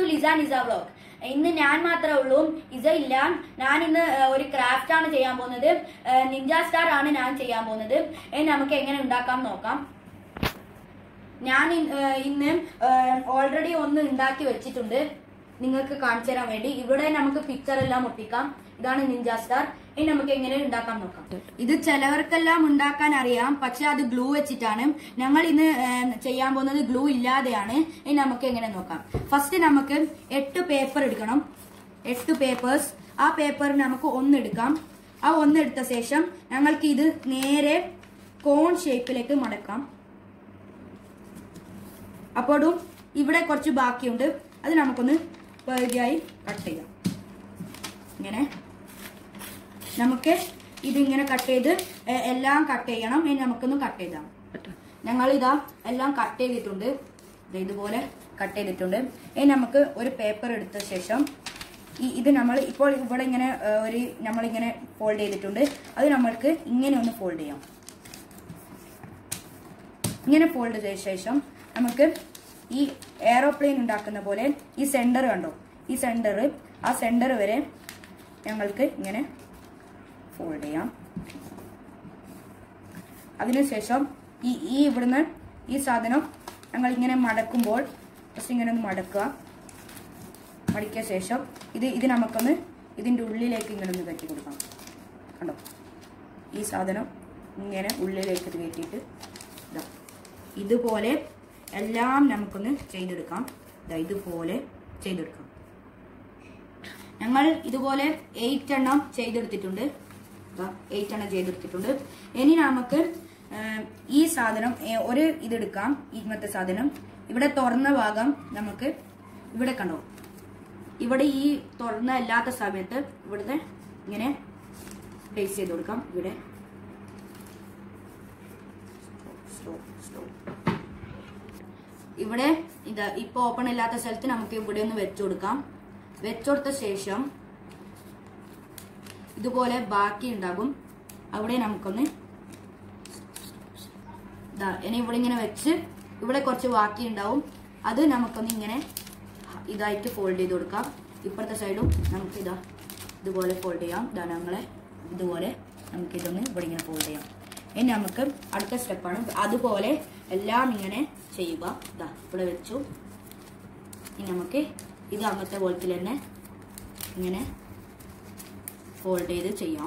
Lisa നിസ vlog ഇന്ന് ഞാൻ മാത്രമേ ഉള്ളൂ ഇസ ഇല്ല ഞാൻ ഇന്ന് ഏഹ്, ഒരു ക്രാഫ്റ്റ് ആണ് ചെയ്യാൻ പോകുന്നത് നിഞ്ച സ്റ്റാർ ആണ് ഞാൻ ചെയ്യാൻ പോകുന്നത് ഇനി നമുക്ക് എങ്ങനെ ഉണ്ടാക്കാം നോക്കാം ഞാൻ ഇൻ- ഏഹ്, ഇന്ന് ഓൾറെഡി ഒന്ന് ഉണ്ടാക്കി വെച്ചിട്ടുണ്ട് നിങ്ങൾക്ക് കാണിച്ചു തരാൻ വേണ്ടി ഇവിടെ നമുക്ക് പിക്ചർ എല്ലാം ഒട്ടിക്കാം ഇതാണ് നിഞ്ച സ്റ്റാർ ഇനി നമുക്ക് എങ്ങനെ ഉണ്ടാക്കാൻ നോക്കാം ഇത് ചിലവർക്കെല്ലാം ഉണ്ടാക്കാൻ അറിയാം പക്ഷെ അത് ഗ്ലൂ വെച്ചിട്ടാണ് ഞങ്ങൾ ഇന്ന് ഏഹ്, ചെയ്യാൻ പോകുന്നത് ഗ്ലൂ ഇല്ലാതെയാണ് ഇനി നമുക്ക് എങ്ങനെ നോക്കാം ഫസ്റ്റ് നമുക്ക് എട്ട് പേപ്പർ എടുക്കണം എട്ട് പേപ്പേഴ്സ് ആ പേപ്പർ നമുക്ക് ഒന്നെടുക്കാം ആ ഒന്നെടുത്ത ശേഷം ഞങ്ങൾക്ക് ഇത് നേരെ കോൺ ഷേപ്പിലേക്ക് മടക്കാം അപ്പോഴും ഇവിടെ കുറച്ച് ബാക്കിയുണ്ട് അത് നമുക്കൊന്ന് പകുതിയായി കട്ട് ചെയ്യാം ഇങ്ങനെ നമുക്ക് ഇതിങ്ങനെ കട്ട് ചെയ്ത് എ- എല്ലാം കട്ട് ചെയ്യണം ഇനി നമുക്കൊന്ന് കട്ട് ചെയ്താം ഞങ്ങൾ ഇതാ എല്ലാം കട്ട് ചെയ്തിട്ടുണ്ട് ദേ ഇതുപോലെ കട്ട് ചെയ്തിട്ടുണ്ട് ഇനി നമുക്ക് ഒരു പേപ്പർ എടുത്ത ശേഷം ഈ ഇത് നമ്മൾ ഇപ്പോൾ ഇവിടെ ഇങ്ങനെ ഏ, ഒരു നമ്മളിങ്ങനെ ഫോൾഡ് ചെയ്തിട്ടുണ്ട് അത് നമ്മൾക്ക് ഇങ്ങനെ ഒന്ന് ഫോൾഡ് ചെയ്യാം ഇങ്ങനെ ഫോൾഡ് ചെയ്ത ശേഷം നമുക്ക് ഈ എയറോപ്ലെയിൻ ഉണ്ടാക്കുന്ന പോലെ ഈ സെന്റർ കണ്ടോ ഈ സെന്റർ ആ സെന്റർ വരെ ഞങ്ങൾക്ക് ഇങ്ങനെ ഫോൾഡ് ചെയ്യാം അതിനുശേഷം ഈ ഈ ഇവിടുന്ന് ഈ സാധനം ഞങ്ങൾ ഇങ്ങനെ മടക്കുമ്പോൾ ജസ്റ്റ് ഇങ്ങനെ ഒന്ന് മടക്കുക മടക്കിയ ശേഷം ഇത് ഇത് നമുക്കൊന്ന് ഇതിൻ്റെ ഉള്ളിലേക്ക് ഇങ്ങനെ ഒന്ന് കയറ്റി കൊടുക്കാം കണ്ടോ ഈ സാധനം ഇങ്ങനെ ഉള്ളിലേക്ക് ഇത് കയറ്റിയിട്ട് ഇതാ ഇതുപോലെ എല്ലാം നമുക്കൊന്ന് ചെയ്തെടുക്കാം ദാ ഇതുപോലെ ചെയ്തെടുക്കാം ഞങ്ങൾ ഇതുപോലെ എയ്റ്റ് എണ്ണം ചെയ്തെടുത്തിട്ടുണ്ട് എയ്റ്റ് എണ്ണം ചെയ്തെടുത്തിട്ടുണ്ട് ഇനി നമുക്ക് ആ, ഈ സാധനം ഏ, ഒരു ഇതെടുക്കാം ഇങ്ങനത്തെ സാധനം ഇവിടെ തുറന്ന ഭാഗം നമുക്ക് ഇവിടെ കണ്ടോ ഇവിടെ ഈ തുറന്ന അല്ലാത്ത സമയത്ത് ഇവിടുത്തെ ഇങ്ങനെ പ്ലേസ് ചെയ്ത് കൊടുക്കാം ഇവിടെ സ്ലോ സ്ലോ ഇവിടെ ഇത് ഇപ്പൊ ഓപ്പൺ ഇല്ലാത്ത സ്ഥലത്ത് നമുക്ക് ഇവിടെ ഒന്ന് വെച്ചു കൊടുക്കാം വെച്ചുകൊടുത്ത ശേഷം ഇതുപോലെ ബാക്കി ഉണ്ടാകും അവിടെ നമുക്കൊന്ന് ഇതാ ഇനി ഇവിടെ ഇങ്ങനെ വെച്ച് ഇവിടെ കുറച്ച് ബാക്കി ഉണ്ടാവും അത് നമുക്കൊന്ന് ഇങ്ങനെ ഇതായിട്ട് ഫോൾഡ് ചെയ്ത് കൊടുക്കാം ഇപ്പുറത്തെ സൈഡും നമുക്ക് ഇതാ ഇതുപോലെ ഫോൾഡ് ചെയ്യാം ഇതാ നമ്മളെ ഇതുപോലെ നമുക്ക് ഇതൊന്ന് ഇവിടെ ഇങ്ങനെ ഫോൾഡ് ചെയ്യാം ഇനി നമുക്ക് അടുത്ത സ്റ്റെപ്പാണ് അതുപോലെ എല്ലാം ഇങ്ങനെ ചെയ്യുക ഇതാ ഇവിടെ വെച്ചു ഇനി നമുക്ക് ഇത് അങ്ങനത്തെ പോലത്തിൽ തന്നെ ഇങ്ങനെ ഫോൾഡ് ചെയ്ത് ചെയ്യാം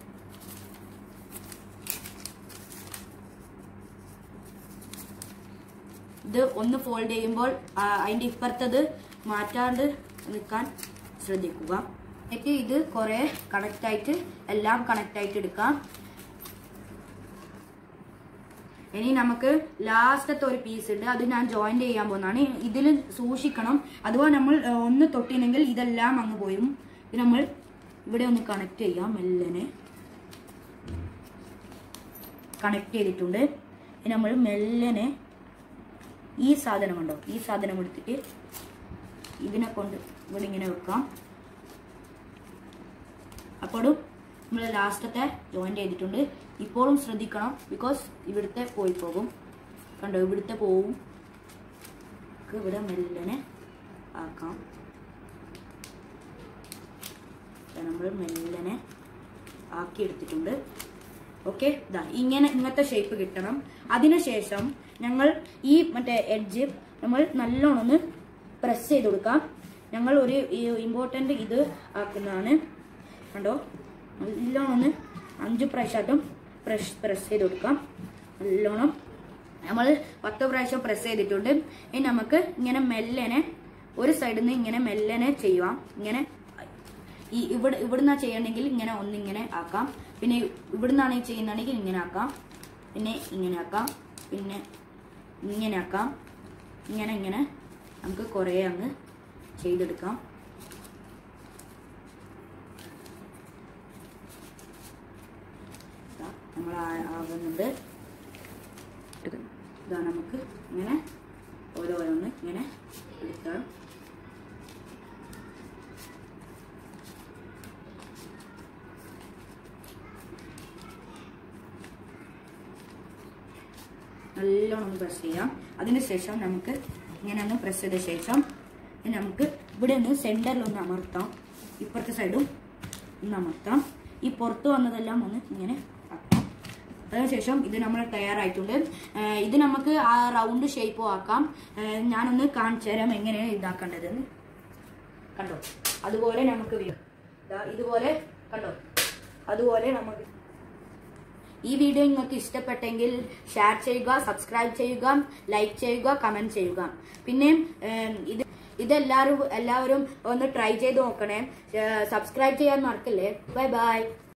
ഇത് ഒന്ന് ഫോൾഡ് ചെയ്യുമ്പോൾ ആ, അതിന്റെ ഇപ്പുറത്തത് മാറ്റാണ്ട് നിൽക്കാൻ ശ്രദ്ധിക്കുക എന്നിട്ട് ഇത് കുറെ കണക്റ്റ് ആയിട്ട് എല്ലാം കണക്റ്റ് ആയിട്ട് എടുക്കാം ഇനി നമുക്ക് ലാസ്റ്റത്തെ ഒരു പീസ് ഉണ്ട് അത് ഞാൻ ജോയിന്റ് ചെയ്യാൻ പോകുന്നതാണ് ഇതിൽ സൂക്ഷിക്കണം അഥവാ നമ്മൾ ഏ, ഒന്ന് തൊട്ടിനെങ്കിൽ ഇതെല്ലാം അങ്ങ് പോയും ഇത് നമ്മൾ ഇവിടെ ഒന്ന് കണക്ട് ചെയ്യാം മെല്ലനെ കണക്ട് ചെയ്തിട്ടുണ്ട് ഇനി നമ്മൾ മെല്ലനെ ഈ സാധനം ഉണ്ടോ ഈ സാധനം എടുത്തിട്ട് ഇതിനെ കൊണ്ട് ഇവിടെ ഇങ്ങനെ വെക്കാം അപ്പോഴും നമ്മൾ ലാസ്റ്റത്തെ ജോയിന്റ് ചെയ്തിട്ടുണ്ട് ഇപ്പോഴും ശ്രദ്ധിക്കണം ബിക്കോസ് ഇവിടുത്തെ പോയി പോകും കണ്ടോ ഇവിടുത്തെ പോവും നമുക്ക് ഇവിടെ മെല്ലനെ ആക്കാം നമ്മൾ മെല്ലനെ ആക്കി എടുത്തിട്ടുണ്ട് ഓക്കെ ഇതാ ഇങ്ങനെ ഇങ്ങനത്തെ ഷേപ്പ് കിട്ടണം അതിനുശേഷം ഞങ്ങൾ ഈ മറ്റേ എഡ്ജ് നമ്മൾ നല്ലോണം ഒന്ന് പ്രസ് ചെയ്ത് കൊടുക്കാം ഞങ്ങൾ ഒരു ഇമ്പോർട്ടൻ്റ് ഇത് ആക്കുന്നതാണ് കണ്ടോ നല്ലോണം ഒന്ന് അഞ്ച് പ്രാവശ്യമായിട്ടും പ്രസ് പ്രസ് ചെയ്ത് കൊടുക്കാം നല്ലോണം നമ്മൾ പത്ത് പ്രാവശ്യം പ്രസ് ചെയ്തിട്ടുണ്ട് ഇനി നമുക്ക് ഇങ്ങനെ മെല്ലനെ ഒരു സൈഡിൽ നിന്ന് ഇങ്ങനെ മെല്ലനെ ചെയ്യുവാം ഇങ്ങനെ ഈ ഇവിടെ ഇവിടുന്ന ചെയ്യണമെങ്കിൽ ഇങ്ങനെ ഒന്നിങ്ങനെ ആക്കാം പിന്നെ ഇവിടുന്നാണ് ചെയ്യുന്നതാണെങ്കിൽ ഇങ്ങനെ ആക്കാം പിന്നെ ഇങ്ങനെ ആക്കാം പിന്നെ ഇങ്ങനെ ആക്കാം ഇങ്ങനെ ഇങ്ങനെ നമുക്ക് കുറേ അങ്ങ് ചെയ്തെടുക്കാം ഇതാ നമ്മൾ ആ- ആകുന്നുണ്ട് ഇതാ നമുക്ക് ഇങ്ങനെ ഓരോരോന്ന് ഇങ്ങനെ എടുക്കാം നല്ലോണം ഒന്ന് പ്രസ് ചെയ്യാം അതിനുശേഷം നമുക്ക് ഇങ്ങനെ ഒന്ന് പ്രസ് ചെയ്ത ശേഷം ഇനി നമുക്ക് ഇവിടെ ഒന്ന് സെന്ററിൽ ഒന്ന് അമർത്താം ഇപ്പുറത്തെ സൈഡും ഒന്ന് അമർത്താം ഈ പുറത്ത് വന്നതെല്ലാം ഒന്ന് ഇങ്ങനെ ആക്കാം അതിനുശേഷം ഇത് നമ്മൾ തയ്യാറായിട്ടുണ്ട് ഏഹ് ഇത് നമുക്ക് ആ റൗണ്ട് ഷേപ്പും ആക്കാം ഏഹ് ഞാനൊന്ന് കാണിച്ചു തരാം എങ്ങനെയാണ് ഇതാക്കേണ്ടതെന്ന് കണ്ടോ അതുപോലെ നമുക്ക് വി- ദാ ഇതുപോലെ കണ്ടോ അതുപോലെ നമുക്ക് ഈ വീഡിയോ നിങ്ങൾക്ക് ഇഷ്ടപ്പെട്ടെങ്കിൽ ഷെയർ ചെയ്യുക സബ്സ്ക്രൈബ് ചെയ്യുക ലൈക്ക് ചെയ്യുക കമന്റ് ചെയ്യുക പിന്നെ ഏം, ഇത് ഇതെല്ലാവരും എല്ലാവരും ഒന്ന് ട്രൈ ചെയ്ത് നോക്കണേ സബ്സ്ക്രൈബ് ചെയ്യാൻ മറക്കല്ലേ ബൈ ബൈ